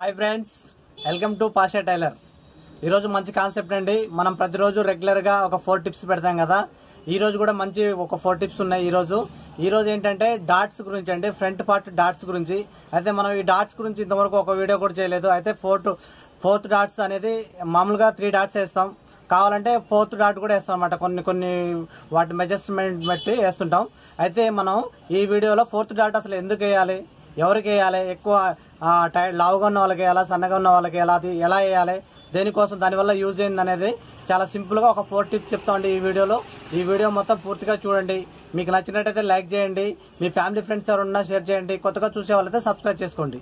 hi friends welcome to Pasha tailor ఈరోజు మంచి concept అండి మనం ప్రతిరోజు రెగ్యులర్ గా ఒక ఫోర్ టిప్స్ పెడతాం కదా ఈ రోజు కూడా మంచి ఒక ఫోర్ టిప్స్ ఉన్నాయి ఈ రోజు ఈ రోజు ఏంటంటే డాట్స్ గురించి అండి ఫ్రంట్ పార్ట్ డాట్స్ గురించి అయితే మనం ఈ డాట్స్ గురించి ఇంతవరకు ఒక వీడియో కూడా చేయలేదు అయితే ఫోర్త్ ఫోర్త్ డాట్స్ అనేది మామూలుగా త్రీ డాట్స్ వేస్తాం కావాలంటే ఫోర్త్ డాట్ కూడా వేస్తాం అనమాట కొన్ని కొన్ని వాటి మెజర్మెంట్ బట్టి వేస్తుంటాం అయితే మనం ఈ వీడియోలో ఫోర్త్ డాట్ అసలు ఎందుకు వేయాలి ఎవరికి వేయాలి ఎక్కువ ఆ, టై- లావుగా ఉన్న వాళ్ళకి వేయాలా సన్నగా ఉన్న వాళ్ళకి ఎలా అది ఎలా వేయాలి దేనికోసం దానివల్ల యూజ్ అయింది అనేది చాలా సింపుల్ గా ఒక ఫోర్ టిప్స్ చెప్తామండి ఈ వీడియోలో ఈ వీడియో మొత్తం పూర్తిగా చూడండి మీకు నచ్చినట్టయితే లైక్ చేయండి మీ ఫ్యామిలీ ఫ్రెండ్స్ ఎవరున్నా షేర్ చేయండి కొత్తగా చూసే వాళ్ళైతే సబ్స్క్రైబ్ చేసుకోండి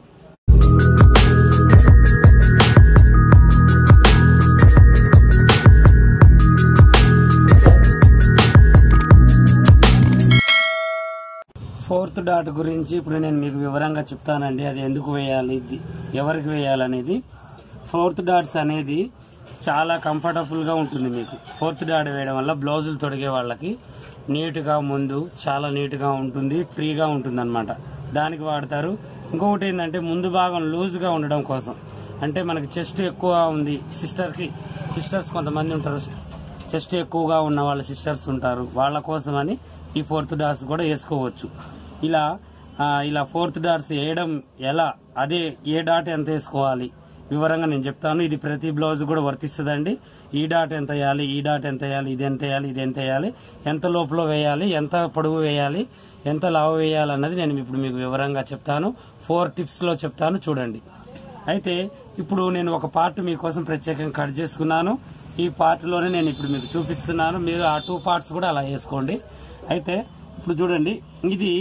ఫోర్త్ డాట్ గురించి ఇప్పుడు నేను మీకు వివరంగా చెప్తానండి అది ఎందుకు వేయాలి ఇది ఎవరికి వేయాలనేది ఫోర్త్ డాట్స్ అనేది చాలా కంఫర్టబుల్ గా ఉంటుంది మీకు ఫోర్త్ డాట్ వేయడం వల్ల బ్లౌజులు తొడిగే వాళ్ళకి నీట్ గా ముందు చాలా నీట్ గా ఉంటుంది ఫ్రీగా ఉంటుంది అనమాట దానికి వాడతారు ఇంకొకటి ఏంటంటే ముందు భాగం లూజ్ గా ఉండడం కోసం అంటే మనకి చెస్ట్ ఎక్కువ ఉంది సిస్టర్ కి సిస్టర్స్ కొంతమంది ఉంటారు చెస్ట్ ఎక్కువగా ఉన్న వాళ్ళ సిస్టర్స్ ఉంటారు వాళ్ళ కోసమని ఈ ఫోర్త్ డాట్స్ కూడా వేసుకోవచ్చు ఇలా ఆ, ఇలా ఫోర్త్ డాట్స్ వేయడం ఎలా అదే ఏ డాట్ ఎంత వేసుకోవాలి వివరంగా నేను చెప్తాను ఇది ప్రతి బ్లౌజ్ కూడా వర్తిస్తుందండి ఈ డాట్ ఎంత వేయాలి ఈ డాట్ ఎంత వేయాలి ఇది ఎంత వేయాలి ఇది ఎంత వేయాలి ఎంత లోపల వేయాలి ఎంత పొడవు వేయాలి ఎంత లావు వేయాలి అన్నది నేను ఇప్పుడు మీకు వివరంగా చెప్తాను ఫోర్ టిప్స్ లో చెప్తాను చూడండి అయితే ఇప్పుడు నేను ఒక పార్ట్ మీకోసం ప్రత్యేకంగా కట్ చేసుకున్నాను ఈ పార్ట్ లోనే నేను ఇప్పుడు మీకు చూపిస్తున్నాను మీరు ఆ టూ పార్ట్స్ కూడా అలా వేసుకోండి అయితే ఇప్పుడు చూడండి ఇది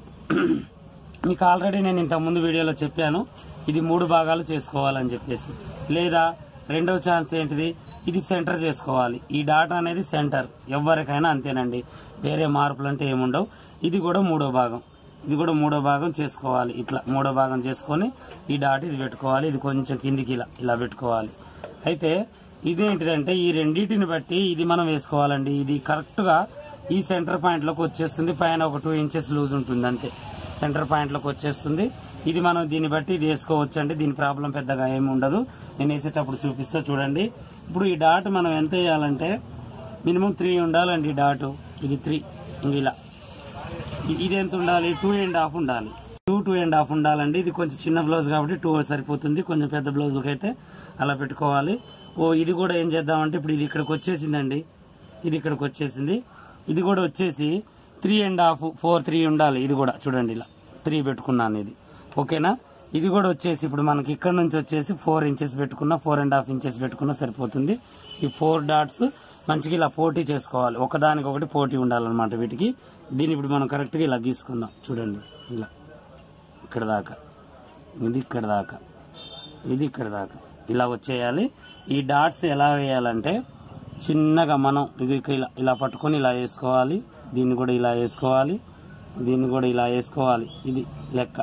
మీకు ఆల్రెడీ నేను ఇంత ముందు వీడియోలో చెప్పాను ఇది మూడు భాగాలు చేసుకోవాలని చెప్పేసి లేదా రెండవ ఛాన్స్ ఏంటిది ఇది సెంటర్ చేసుకోవాలి ఈ డాటా అనేది సెంటర్ ఎవరికైనా అంతేనండి వేరే మార్పులు అంటే ఏముండవు ఇది కూడా మూడో భాగం ఇది కూడా మూడో భాగం చేసుకోవాలి ఇట్లా మూడో భాగం చేసుకొని ఈ డాట్ ఇది పెట్టుకోవాలి ఇది కొంచెం కిందికి ఇలా ఇలా పెట్టుకోవాలి అయితే ఇదేంటిదంటే ఈ రెండింటిని బట్టి ఇది మనం వేసుకోవాలండి ఇది కరెక్ట్ గా ఈ సెంటర్ పాయింట్ లోకి వచ్చేస్తుంది పైన ఒక టూ ఇంచెస్ లూజ్ ఉంటుంది అంతే సెంటర్ పాయింట్ లోకి వచ్చేస్తుంది ఇది మనం దీన్ని బట్టి ఇది వేసుకోవచ్చు అండి దీని ప్రాబ్లం పెద్దగా ఏమి ఉండదు నేను వేసేటప్పుడు చూపిస్తా చూడండి ఇప్పుడు ఈ డాట్ మనం ఎంత వేయాలంటే మినిమం త్రీ ఉండాలండి ఈ డాట్ ఇది త్రీ ఇలా ఇ- ఇది ఎంత ఉండాలి టూ అండ్ హాఫ్ ఉండాలి టూ టూ అండ్ హాఫ్ ఉండాలండి ఇది కొంచెం చిన్న బ్లౌజ్ కాబట్టి టూ సరిపోతుంది కొంచెం పెద్ద బ్లౌజ్కి అయితే అలా పెట్టుకోవాలి ఓ ఇది కూడా ఏం చేద్దామంటే ఇప్పుడు ఇది ఇక్కడికి వచ్చేసిందండి ఇది ఇక్కడికి వచ్చేసింది ఇది కూడా వచ్చేసి three and half four three ఉండాలి ఇది కూడా చూడండి ఇలా త్రీ పెట్టుకున్నాను ఇది ఓకేనా ఇది కూడా వచ్చేసి ఇప్పుడు మనకి ఇక్కడ నుంచి వచ్చేసి ఫోర్ ఇంచెస్ పెట్టుకున్నా ఫోర్ అండ్ హాఫ్ ఇంచెస్ పెట్టుకున్నా సరిపోతుంది ఈ ఫోర్ డాట్స్ మంచిగా ఇలా పోటీ చేసుకోవాలి ఒకదానికొకటి పోటీ ఉండాలన్నమాట వీటికి దీన్ని ఇప్పుడు మనం కరెక్ట్గా ఇలా గీసుకుందాం చూడండి ఇలా ఇక్కడ దాకా ఇది ఇక్కడ దాకా ఇది ఇక్కడ దాకా ఇలా వచ్చేయాలి ఈ డాట్స్ ఎలా వేయాలంటే చిన్నగా మనం ఇది ఇక్కడ ఇలా ఇలా పట్టుకొని ఇలా వేసుకోవాలి దీన్ని కూడా ఇలా వేసుకోవాలి దీన్ని కూడా ఇలా వేసుకోవాలి ఇది లెక్క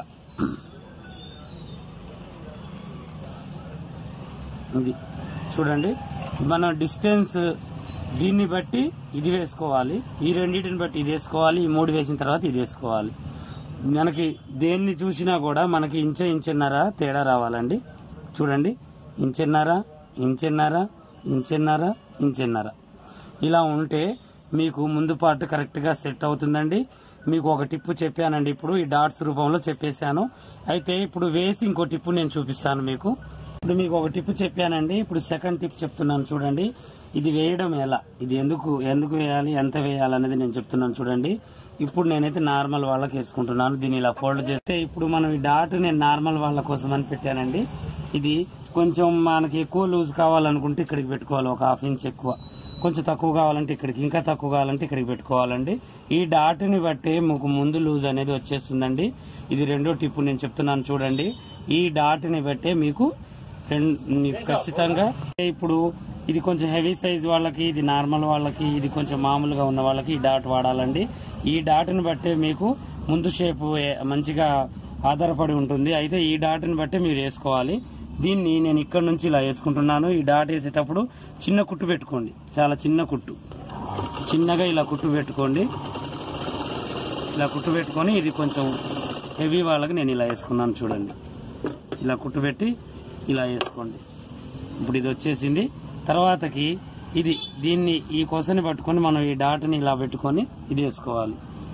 ఇది చూడండి మనం డిస్టెన్స్ దీన్ని బట్టి ఇది వేసుకోవాలి ఈ రెండింటిని బట్టి ఇది వేసుకోవాలి ఈ మూడు వేసిన తర్వాత ఇది వేసుకోవాలి మనకి దేన్ని చూసినా కూడా మనకి ఇంచ ఇంచున్నర తేడా రావాలండి చూడండి ఇంచున్నర ఇంచున్నర ఇంచున్నర ఇంచున్నర ఇలా ఉంటే మీకు ముందు పార్ట్ కరెక్ట్ గా సెట్ అవుతుందండి మీకు ఒక టిప్పు చెప్పానండి ఇప్పుడు ఈ డాట్స్ రూపంలో చెప్పేశాను అయితే ఇప్పుడు వేసి ఇంకో టిప్పు నేను చూపిస్తాను మీకు ఇప్పుడు మీకు ఒక టిప్ చెప్పానండి ఇప్పుడు సెకండ్ టిప్ చెప్తున్నాను చూడండి ఇది వేయడం ఎలా ఇది ఎందుకు ఎందుకు వేయాలి ఎంత వేయాలి అనేది నేను చెప్తున్నాను చూడండి ఇప్పుడు నేనైతే నార్మల్ వాళ్ళకి వేసుకుంటున్నాను దీన్ని ఇలా ఫోల్డ్ చేస్తే ఇప్పుడు మనం ఈ డాట్ నేను నార్మల్ వాళ్ళ కోసం అని పెట్టానండి ఇది కొంచెం మనకి ఎక్కువ లూజ్ కావాలనుకుంటే ఇక్కడికి పెట్టుకోవాలి ఒక హాఫ్ ఇంచ్ ఎక్కువ కొంచెం తక్కువ కావాలంటే ఇక్కడికి ఇంకా తక్కువ కావాలంటే ఇక్కడికి పెట్టుకోవాలండి ఈ డాట్ని బట్టి మీకు ముందు లూజ్ అనేది వచ్చేస్తుందండి ఇది రెండో టిప్పు నేను చెప్తున్నాను చూడండి ఈ డాట్ని బట్టే మీకు రెం- మీకు ఖచ్చితంగా ఇప్పుడు ఇది కొంచెం హెవీ సైజ్ వాళ్ళకి ఇది నార్మల్ వాళ్ళకి ఇది కొంచెం మామూలుగా ఉన్న వాళ్ళకి ఈ డాట్ వాడాలండి ఈ డాట్ని బట్టే మీకు ముందు షేప్ మంచిగా ఆధారపడి ఉంటుంది అయితే ఈ డాట్ని బట్టే మీరు వేసుకోవాలి దీన్ని నేను ఇక్కడ నుంచి ఇలా వేసుకుంటున్నాను ఈ డాట్ వేసేటప్పుడు చిన్న కుట్టు పెట్టుకోండి చాలా చిన్న కుట్టు చిన్నగా ఇలా కుట్టు పెట్టుకోండి ఇలా కుట్టు పెట్టుకొని ఇది కొంచెం హెవీ వాళ్ళకి నేను ఇలా వేసుకున్నాను చూడండి ఇలా కుట్టు పెట్టి ఇలా వేసుకోండి ఇప్పుడు ఇది వచ్చేసింది తర్వాతకి ఇది దీన్ని ఈ కొసని పట్టుకొని మనం ఈ డాట్ని ఇలా పెట్టుకొని ఇది వేసుకోవాలి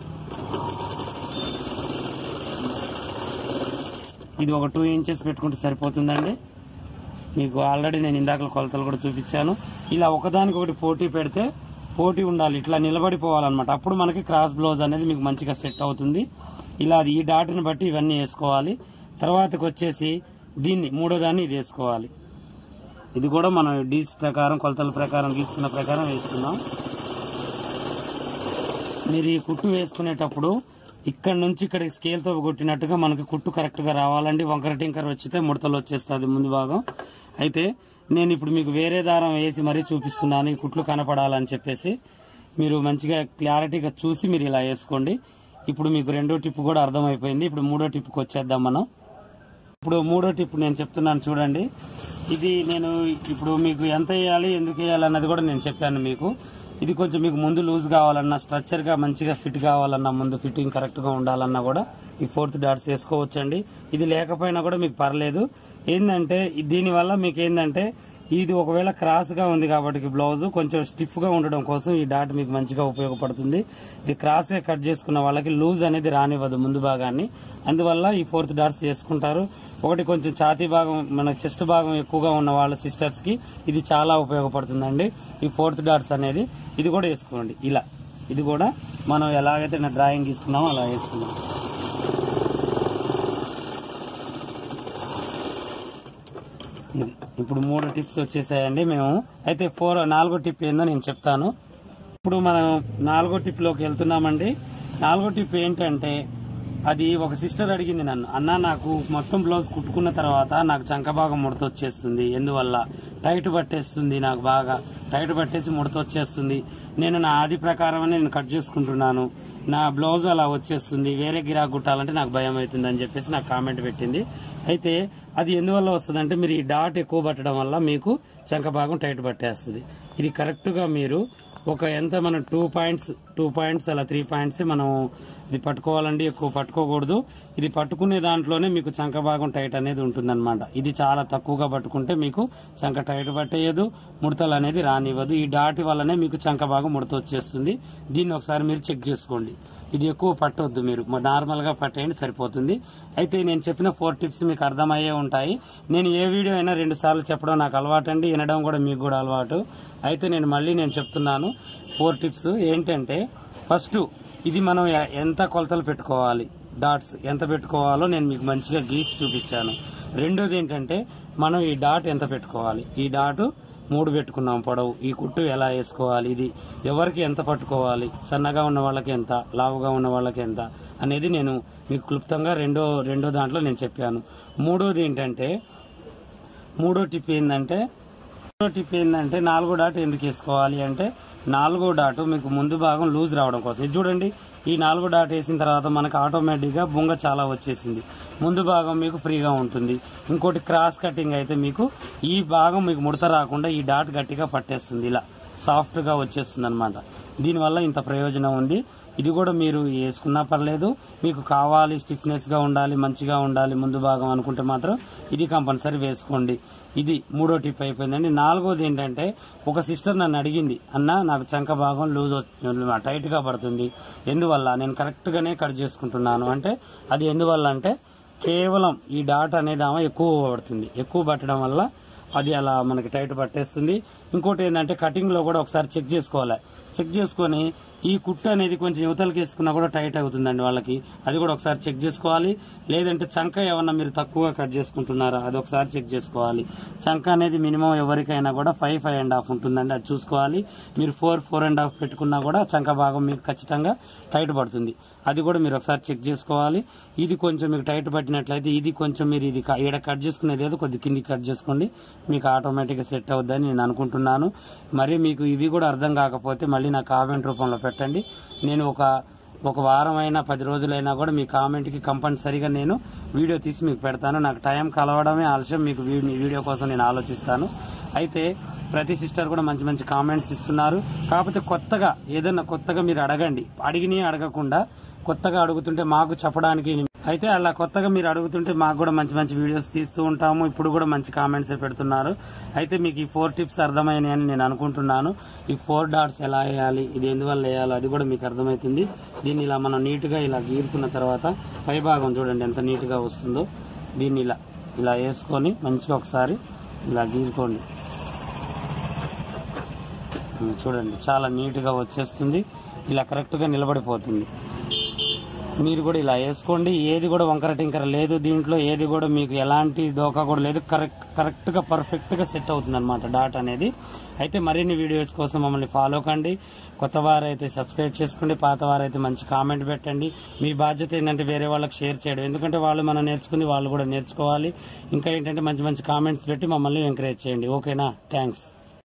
ఇది ఒక టూ ఇంచెస్ పెట్టుకుంటే సరిపోతుందండి మీకు ఆల్రెడీ నేను ఇందాక కొలతలు కూడా చూపించాను ఇలా ఒకదానికి ఒకటి పోటీ పెడితే పోటీ ఉండాలి ఇట్లా నిలబడిపోవాలన్నమాట అప్పుడు మనకి క్రాస్ బ్లౌజ్ అనేది మీకు మంచిగా సెట్ అవుతుంది ఇలా అది ఈ డాట్ని బట్టి ఇవన్నీ వేసుకోవాలి తర్వాతకి వచ్చేసి దీన్ని మూడో దాన్ని ఇది వేసుకోవాలి ఇది కూడా మనం డీస్ ప్రకారం కొలతల ప్రకారం గీసుకున్న ప్రకారం వేసుకున్నాం మీరు ఈ కుట్టు వేసుకునేటప్పుడు ఇక్కడ నుంచి ఇక్కడ స్కేల్తో కొట్టినట్టుగా మనకి కుట్టు కరెక్ట్ గా రావాలండి వంకర టింకర్ వచ్చితే ముడతలు వచ్చేస్తుంది ముందు భాగం అయితే నేను ఇప్పుడు మీకు వేరే దారం వేసి మరీ చూపిస్తున్నాను ఈ కుట్లు కనపడాలని చెప్పేసి మీరు మంచిగా క్లారిటీగా చూసి మీరు ఇలా వేసుకోండి ఇప్పుడు మీకు రెండో టిప్ కూడా అర్థమైపోయింది ఇప్పుడు మూడో టిప్కి వచ్చేద్దాం మనం ఇప్పుడు మూడో టిప్ నేను చెప్తున్నాను చూడండి ఇది నేను ఇప్పుడు మీకు ఎంత వేయాలి ఎందుకు వేయాలి అన్నది కూడా నేను చెప్పాను మీకు ఇది కొంచెం మీకు ముందు లూజ్ కావాలన్నా స్ట్రక్చర్ గా మంచిగా ఫిట్ కావాలన్నా ముందు ఫిట్టింగ్ కరెక్ట్ గా ఉండాలన్నా కూడా ఈ ఫోర్త్ డాట్స్ వేసుకోవచ్చండి ఇది లేకపోయినా కూడా మీకు పర్లేదు ఏంటంటే దీనివల్ల మీకు ఏంటంటే ఇది ఒకవేళ క్రాస్ గా ఉంది కాబట్టి బ్లౌజ్ కొంచెం స్టిఫ్ గా ఉండడం కోసం ఈ డాట్ మీకు మంచిగా ఉపయోగపడుతుంది ఇది క్రాస్ గా కట్ చేసుకున్న వాళ్ళకి లూజ్ అనేది రానివ్వదు ముందు భాగాన్ని అందువల్ల ఈ ఫోర్త్ డాట్స్ చేసుకుంటారు ఒకటి కొంచెం ఛాతీ భాగం మన చెస్ట్ భాగం ఎక్కువగా ఉన్న వాళ్ళ సిస్టర్స్ కి ఇది చాలా ఉపయోగపడుతుందండి ఈ ఫోర్త్ డాట్స్ అనేది ఇది కూడా వేసుకోండి ఇలా ఇది కూడా మనం ఎలాగైతే నా డ్రాయింగ్ తీసుకున్నామో అలా వేసుకున్నాం ఇది ఇప్పుడు మూడు టిప్స్ వచ్చేసాయండి మేము అయితే ఫోర్ నాలుగో టిప్ ఏందో నేను చెప్తాను ఇప్పుడు మనం నాలుగో టిప్ లోకి వెళ్తున్నామండి నాలుగో టిప్ ఏంటంటే అది ఒక సిస్టర్ అడిగింది నన్ను అన్న నాకు మొత్తం బ్లౌజ్ కుట్టుకున్న తర్వాత నాకు చంక భాగం ముడత వచ్చేస్తుంది ఎందువల్ల టైట్ పట్టేస్తుంది నాకు బాగా టైట్ పట్టేసి ముడత వచ్చేస్తుంది నేను నా ఆది ప్రకారం నేను కట్ చేసుకుంటున్నాను నా బ్లౌజ్ అలా వచ్చేస్తుంది వేరే గిరాకు కుట్టాలంటే నాకు భయం అవుతుంది అని చెప్పేసి నాకు కామెంట్ పెట్టింది అయితే అది ఎందువల్ల వస్తుందంటే మీరు ఈ డాట్ ఎక్కువ పట్టడం వల్ల మీకు చంక భాగం టైట్ పట్టేస్తుంది ఇది కరెక్ట్ గా మీరు ఒక ఎంత మనం టూ పాయింట్స్ టూ పాయింట్స్ అలా త్రీ పాయింట్స్ మనం ఇది పట్టుకోవాలండి ఎక్కువ పట్టుకోకూడదు ఇది పట్టుకునే దాంట్లోనే మీకు చంక భాగం టైట్ అనేది ఉంటుందన్నమాట ఇది చాలా తక్కువగా పట్టుకుంటే మీకు చంక టైట్ పట్టేయదు ముడతలు అనేది రానివ్వదు ఈ డాటి వల్లనే మీకు చంక భాగం ముడత వచ్చేస్తుంది దీన్ని ఒకసారి మీరు చెక్ చేసుకోండి ఇది ఎక్కువ పట్టొద్దు మీరు నార్మల్ గా పట్టేయండి సరిపోతుంది అయితే నేను చెప్పిన ఫోర్ టిప్స్ మీకు అర్థమయ్యే ఉంటాయి నేను ఏ వీడియో అయినా రెండు సార్లు చెప్పడం నాకు అలవాటు అండి వినడం కూడా మీకు కూడా అలవాటు అయితే నేను మళ్ళీ నేను చెప్తున్నాను ఫోర్ టిప్స్ ఏంటంటే ఫస్ట్ ఇది మనం ఎ- ఎంత కొలతలు పెట్టుకోవాలి డాట్స్ ఎంత పెట్టుకోవాలో నేను మీకు మంచిగా గీసి చూపించాను రెండోది ఏంటంటే మనం ఈ డాట్ ఎంత పెట్టుకోవాలి ఈ డాట్ మూడు పెట్టుకున్నాం పొడవు ఈ కుట్టు ఎలా వేసుకోవాలి ఇది ఎవరికి ఎంత పట్టుకోవాలి సన్నగా ఉన్న వాళ్ళకి ఎంత లావుగా ఉన్న వాళ్ళకి ఎంత అనేది నేను మీకు క్లుప్తంగా రెండో రెండో దాంట్లో నేను చెప్పాను మూడోది ఏంటంటే మూడో టిప్ ఏంటంటే మూడో టిప్ ఏంటంటే నాలుగో డాట్ ఎందుకు వేసుకోవాలి అంటే నాలుగో డాట్ మీకు ముందు భాగం లూజ్ రావడం కోసం ఇది చూడండి ఈ నాలుగో డాట్ వేసిన తర్వాత మనకు ఆటోమేటిక్ గా బొంగ చాలా వచ్చేసింది ముందు భాగం మీకు ఫ్రీగా ఉంటుంది ఇంకోటి క్రాస్ కటింగ్ అయితే మీకు ఈ భాగం మీకు ముడత రాకుండా ఈ డాట్ గట్టిగా పట్టేస్తుంది ఇలా సాఫ్ట్ గా వచ్చేస్తుంది అనమాట దీనివల్ల ఇంత ప్రయోజనం ఉంది ఇది కూడా మీరు వేసుకున్నా పర్లేదు మీకు కావాలి స్టిఫ్నెస్ గా ఉండాలి మంచిగా ఉండాలి ముందు భాగం అనుకుంటే మాత్రం ఇది కంపల్సరీ వేసుకోండి ఇది మూడో టిప్ అయిపోయిందండి నాలుగోది ఏంటంటే ఒక సిస్టర్ నన్ను అడిగింది అన్న నాకు చంక భాగం లూజ్ టైట్ గా పడుతుంది ఎందువల్ల నేను కరెక్ట్ గానే కట్ చేసుకుంటున్నాను అంటే అది ఎందువల్ల అంటే కేవలం ఈ డాట్ అనేది ఆమె ఎక్కువ పడుతుంది ఎక్కువ పట్టడం వల్ల అది అలా మనకి టైట్ పట్టేస్తుంది ఇంకోటి ఏంటంటే కటింగ్ లో కూడా ఒకసారి చెక్ చేసుకోవాలి చెక్ చేసుకొని ఈ కుట్టు అనేది కొంచెం యువతలకి వేసుకున్నా కూడా టైట్ అవుతుందండి వాళ్ళకి అది కూడా ఒకసారి చెక్ చేసుకోవాలి లేదంటే చంక ఏమన్నా మీరు తక్కువగా కట్ చేసుకుంటున్నారా అది ఒకసారి చెక్ చేసుకోవాలి చంక అనేది మినిమం ఎవరికైనా కూడా ఫైవ్ ఫైవ్ అండ్ హాఫ్ ఉంటుందండి అది చూసుకోవాలి మీరు ఫోర్ ఫోర్ అండ్ హాఫ్ పెట్టుకున్నా కూడా చంక భాగం మీకు ఖచ్చితంగా టైట్ పడుతుంది అది కూడా మీరు ఒకసారి చెక్ చేసుకోవాలి ఇది కొంచెం మీకు టైట్ పట్టినట్లయితే ఇది కొంచెం మీరు ఇది క- ఈడ కట్ చేసుకునేది ఏదో కొద్ది కింది కట్ చేసుకోండి మీకు ఆటోమేటిక్గా సెట్ అవుద్దని నేను అనుకుంటున్నాను మరి మీకు ఇవి కూడా అర్థం కాకపోతే మళ్ళీ నా కామెంట్ రూపంలో పెట్టండి నేను ఒక ఒక వారం అయినా పది రోజులైనా కూడా మీ కామెంట్కి కంపల్సరీగా నేను వీడియో తీసి మీకు పెడతాను నాకు టైం కలవడమే ఆలస్యం మీకు వీ- మీ వీడియో కోసం నేను ఆలోచిస్తాను అయితే ప్రతి సిస్టర్ కూడా మంచి మంచి కామెంట్స్ ఇస్తున్నారు కాకపోతే కొత్తగా ఏదైనా కొత్తగా మీరు అడగండి అడిగిని అడగకుండా కొత్తగా అడుగుతుంటే మాకు చెప్పడానికి అయితే అలా కొత్తగా మీరు అడుగుతుంటే మాకు కూడా మంచి మంచి వీడియోస్ తీస్తూ ఉంటాము ఇప్పుడు కూడా మంచి కామెంట్స్ పెడుతున్నారు అయితే మీకు ఈ ఫోర్ టిప్స్ అర్థమైనాయి అని నేను అనుకుంటున్నాను ఈ ఫోర్ డాట్స్ ఎలా వేయాలి ఇది ఎందువల్ల వేయాలో అది కూడా మీకు అర్థమవుతుంది దీన్ని ఇలా మనం నీట్గా ఇలా గీరుకున్న తర్వాత పై భాగం చూడండి ఎంత నీట్గా వస్తుందో దీన్ని ఇలా ఇలా వేసుకొని మంచిగా ఒకసారి ఇలా గీరుకోండి ఉమ్, చూడండి చాలా నీట్గా వచ్చేస్తుంది ఇలా కరెక్ట్గా నిలబడిపోతుంది మీరు కూడా ఇలా వేసుకోండి ఏది కూడా వంకర టింకర లేదు దీంట్లో ఏది కూడా మీకు ఎలాంటి దోకా కూడా లేదు కరెక్ట్ కరెక్ట్గా పర్ఫెక్ట్గా సెట్ అవుతుంది అనమాట డాట్ అనేది అయితే మరిన్ని వీడియోస్ కోసం మమ్మల్ని ఫాలో కండి కొత్త వారైతే సబ్స్క్రైబ్ చేసుకోండి పాత వారైతే మంచి కామెంట్ పెట్టండి మీ బాధ్యత ఏంటంటే వేరే వాళ్ళకి షేర్ చేయడం ఎందుకంటే వాళ్ళు మనం నేర్చుకుంది వాళ్ళు కూడా నేర్చుకోవాలి ఇంకా ఏంటంటే మంచి మంచి కామెంట్స్ పెట్టి మమ్మల్ని ఎంకరేజ్ చేయండి ఓకేనా థ్యాంక్స్